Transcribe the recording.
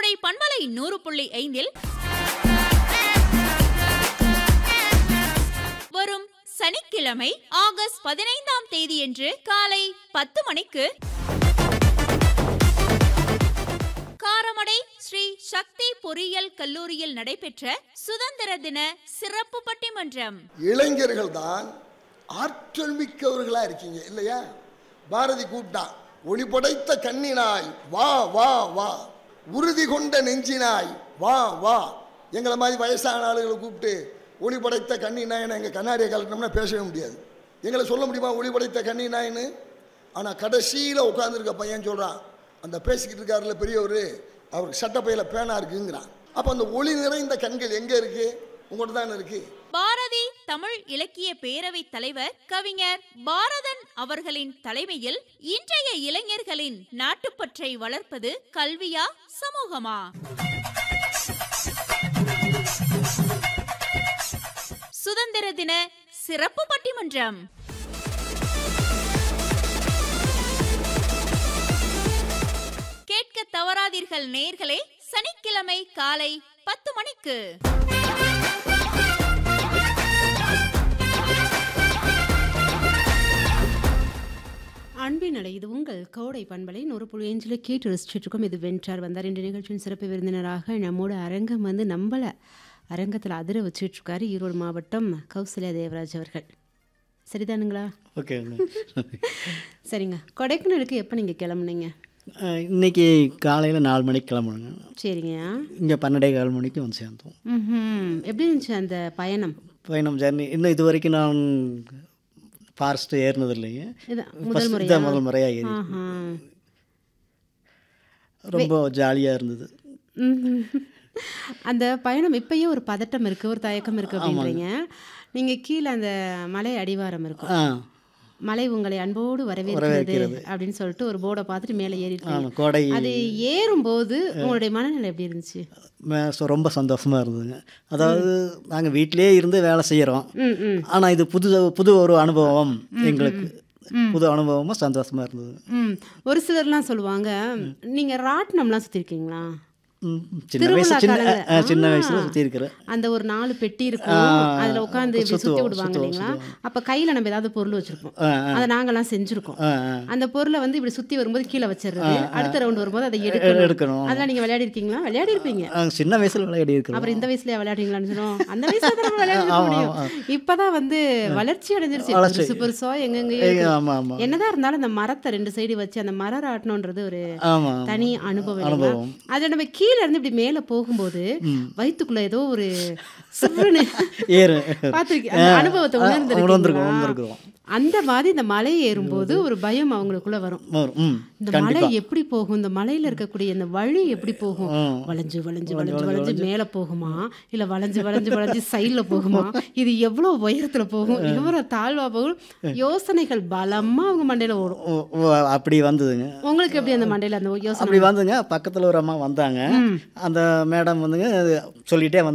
கோடை பண்பலை நூறு புள்ளி ஐந்தில் வரும் சனிக்கிழமை ஆகஸ்ட் பதினைந்தாம் தேதியன்று காலை பத்து மணிக்கு காரமடை ஸ்ரீ சக்தி பொறியியல் கல்லூரியில் நடைபெற்ற சுதந்திர தின சிறப்பு பட்டிமன்றம் இளைஞர்கள் தான் ஆற்றல் மிக்கவர்களா இருக்கீங்க இல்லையா பாரதி கூப்பிட்டான் ஒளி படைத்த கண்ணினாய் வா வா வா உறுதி கொண்ட நெஞ்சினாய் வா வா எங்களை மாதிரி வயசான ஆளுகளை கூப்பிட்டு ஒளி படைத்த கண்ணினாயின்னு எங்கள் கண்ணாடியை கலட்டினோம்னா பேசவே முடியாது எங்களை சொல்ல முடியுமா ஒளி படைத்த கண்ணினாயின்னு ஆனால் கடைசியில் உட்காந்துருக்க பையன் சொல்கிறான் அந்த பேசிக்கிட்டு இருக்காருல பெரியவர் அவருக்கு சட்டப்பையில் பேனா இருக்குங்கிறான் அப்போ அந்த ஒளி நிறைந்த கண்கள் எங்கே இருக்கு உங்கள்கிட்ட தானே இருக்குது பாரதி தமிழ் இலக்கிய பேரவை தலைவர் கவிஞர் பாரதன் அவர்களின் தலைமையில் இன்றைய இளைஞர்களின் நாட்டுப்பற்றை வளர்ப்பது கல்வியா சமூகமா சுதந்திர தின சிறப்பு பட்டிமன்றம் கேட்க தவறாதீர்கள் நேர்களே சனிக்கிழமை காலை பத்து மணிக்கு அன்பின் அலை இது உங்கள் கோடை பண்பலை நூறு புள்ளி அஞ்சில் கேட்டு ரசிச்சுட்டு இருக்கோம் இது வென்றார் வந்தார் இன்று நிகழ்ச்சியின் சிறப்பு விருந்தினராக நம்மோட அரங்கம் வந்து நம்மள அரங்கத்தில் அதிர வச்சுட்டு இருக்காரு ஈரோடு மாவட்டம் கௌசல்யா தேவராஜ் அவர்கள் சரிதானுங்களா ஓகே சரிங்க கொடைக்கானலுக்கு எப்போ நீங்கள் கிளம்புனீங்க இன்னைக்கு காலையில் நாலு மணிக்கு கிளம்பணுங்க சரிங்க இங்கே பன்னெண்டே கால் மணிக்கு வந்து சேர்ந்தோம் ம் எப்படி இருந்துச்சு அந்த பயணம் பயணம் ஜர்னி இன்னும் இது வரைக்கும் நான் ஃபாரஸ்ட் ஏறினது இல்லைங்க இதான் முதல் First முறையா இதான் முதல் முறையாக ஏறி ஆஹா ரொம்ப ஜாலியாக இருந்தது ம்ஹும். அந்த பயணம் இப்பயே ஒரு பதட்டம் இருக்கு ஒரு தயக்கம் இருக்கு அப்படின்றீங்க நீங்க கீழே அந்த மலை அடிவாரம் இருக்கும் ஆ மலை உங்களை அன்போடு வரவேற்கிறது அப்படின்னு சொல்லிட்டு ஒரு போர்டை பார்த்துட்டு மேலே ஏறிட்டு ஆமாம் கோடை அது ஏறும்போது உங்களுடைய மனநிலை எப்படி இருந்துச்சு மே- so ரொம்ப சந்தோஷமாக இருந்ததுங்க அதாவது நாங்கள் வீட்டிலேயே இருந்து வேலை செய்கிறோம் ம் ம் ஆனால் இது புது புது ஒரு அனுபவம் எங்களுக்கு புது அனுபவமாக சந்தோஷமாக இருந்தது ம் ஒரு சிலர்லாம் சொல்லுவாங்க நீங்க ராட்டினம்லாம் சுற்றிருக்கீங்களா ம், சின்ன வயசு சின்ன காலங்கள்ல. ஆ, சின்ன ஆ. வயசில் சுற்றி இருக்கிறேன் அந்த ஒரு நாலு பெட்டி இருக்கும் ஆ, அதுல உட்காந்து இப்படி சுத்தி சுத்துவோம், விடுவாங்க சுத்துவோம், இல்லைங்களா அப்ப கையில நம்ம ஏதாவது பொருள் வச்சிருப்போம் ஆ, அதை நாங்கெல்லாம் செஞ்சிருக்கோம் ஆ ஆ அந்த பொருளை வந்து இப்படி சுத்தி வரும்போது கீழே வச்சிடுறது அடுத்த ரவுண்ட் வரும்போது அதை எ- எடுக்கணும் எடுக்கணும் அதெல்லாம் நீங்க விளையாடி இருக்கீங்களா விளையாடி இருப்பீங்க ஆ, சின்ன வயசுல விளையாடி இருக்கிறோம் அப்புறம் இந்த வயசுலயே விளையாடுறீங்களான்னு சொன்னோம் அந்த வயசுல தான் நம்ம விளையாடி ஆமா, முடியும் ஆமா. இப்பதான் வந்து வளர்ச்சி அடைஞ்சிருச்சு வளர்ச்சி. பெருசு பெருசா எங்கெங்க ஏய், ஆமா ஆமா என்னதான் இருந்தாலும் அந்த மரத்தை ரெண்டு சைடு வச்சு அந்த மரம் ஆட்டணுன்றது ஒரு ஆமா தனி அனுபவம் இல்லைங்களா? அனுபவம். அதுல நம்ம கீழ இருந்து இப்படி மேல போகும்போது வயித்துக்குள்ள ஏதோ ஒரு சிறுன்னு ஏறு பார்த்திருக்கீங்க அந்த அனுபவத்தை ஆ, உணர்ந்திருக்கோம், உணர்ந்துருக்கீங்களா உணர்ந்திருக்கிறோம். அந்த மாதிரி இந்த மலை ஏறும்போது ஒரு பயம் அவங்களுக்குள்ள வரும் வரும். ம் இந்த மலை எப்படி போகும் இந்த மலையில இருக்கக்கூடிய இந்த வழி எப்படி போகும் வளைஞ்சு வளைஞ்சு வளைஞ்சு வளைஞ்சு மேல போகுமா இல்ல வளைஞ்சு வளைஞ்சு வளைஞ்சு சைடுல போகுமா இது எவ்வளவு உயரத்துல போகும் எவ்வளவு தாழ்வா போகும் யோசனைகள் பலமா அவங்க மண்டையில ஓடும் ஓ, ஓ, அப்படி வந்ததுங்க உங்களுக்கு எப்படி அந்த மண்டையில அந்த யோசனை அப்படி வந்துங்க பக்கத்தில் ஒரு அம்மா வந்தாங்க அந்த மேடம் வந்துங்க சொல்லிட்டே